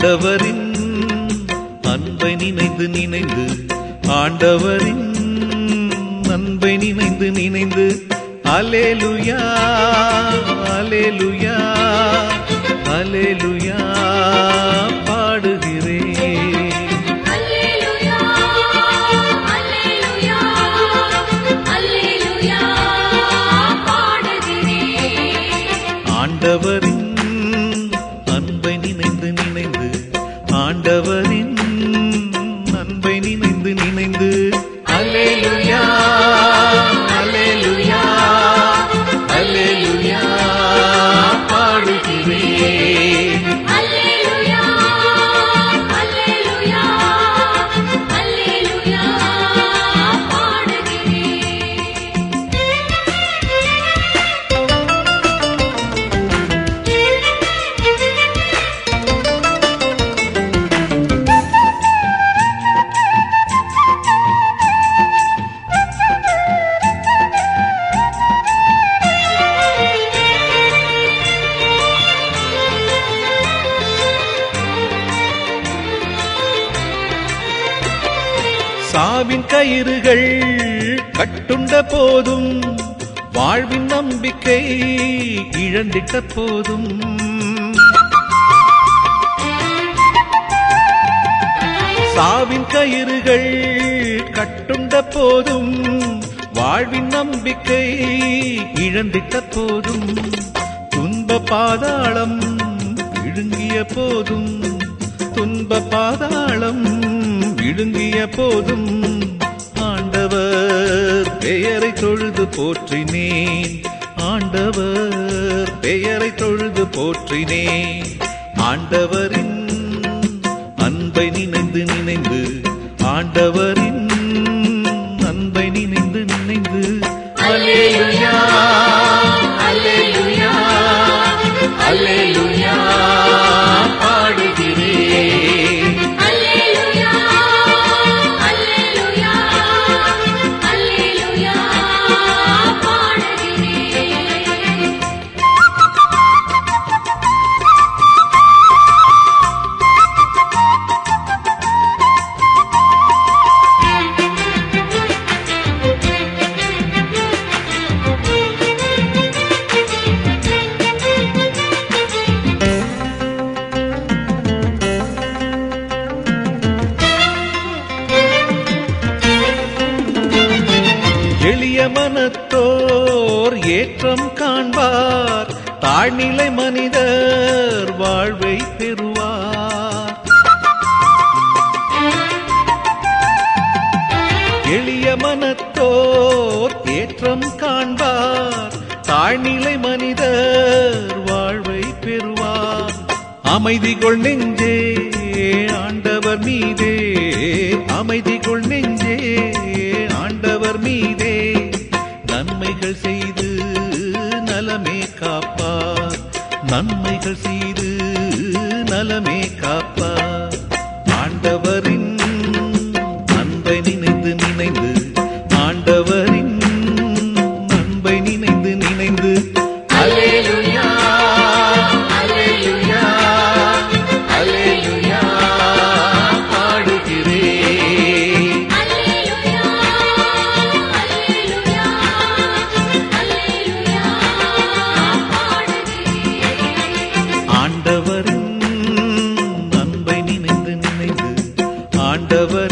ஆண்டவரின் அன்பை நினைந்து நினைந்து ஆண்டவரின் அன்பை நினைந்து நினைந்து அலேலுயா அலேலுயா அலேலுயா பாடுகிறேன் அல்லேலூயா அல்லேலூயா அல்லேலூயா பாடுகிறேன் ஆண்டவரின் அன்பை நினைந்து நினைந்து ஆண்டவரின் அன்பை நினைந்து நினைந்து அல்லேலுயா அல்லேலுயா அல்லேலுயா பாடுகிறேன் அல்லேலூயா அல்லேலூயா அல்லேலூயா பாடுகிறேன் சாவின் கயிறுகள் கட்டுண்ட போதும் வாழ்வின் நம்பிக்கை இழந்திட்ட போதும் சாவின் கயிறுகள் கட்டுண்ட போதும் வாழ்வின் நம்பிக்கை இழந்திட்ட போதும் துன்ப பாதாளம் விழுங்கிய போதும் துன்ப பாதாளம் விழுங்கிய போதும் ஆண்டவர் பெயரை தொழுது போற்றினேன் ஆண்டவர் பெயரை தொழுது போற்றினேன் ஆண்டவரின் அன்பை நினைந்து நினைந்து ஆண்டவரின் அன்பை நினைந்து நினைந்து அல்லேலுயா அல்லேலுயா அல்லேலுயா பாடுகிறேன் அல்லேலூயா அல்லேலூயா அல்லேலூயா பாடுகிறேன் எளிய மனத்தோர் ஏற்றம் காண்பார் தாழ்நிலை மனிதர் வாழ்வை பெறுவார் எளிய மனத்தோர் ஏற்றம் காண்பார் தாழ்நிலை மனிதர் வாழ்வை பெறுவார் அமைதி கொள் நெஞ்சே ஆண்டவர் மீதே அமைதி கொள் நெஞ்சே ஆண்டவர் மீதே நன்மைகள் செய்து நலமே காப்பார் நன்மைகள் செய்து நலமே காப்பார் ஆண்டவரின் அன்பை நினைந்து நினைந்து ஆண்டவரின் அன்பை நினைந்து நினைந்து அல்லேலுயா அல்லேலுயா அல்லேலுயா பாடுகிறேன் அல்லேலூயா அல்லேலூயா அல்லேலூயா பாடுகிறேன் ஆண்டவரின் அன்பை நினைந்து நினைந்து ஆண்டவர்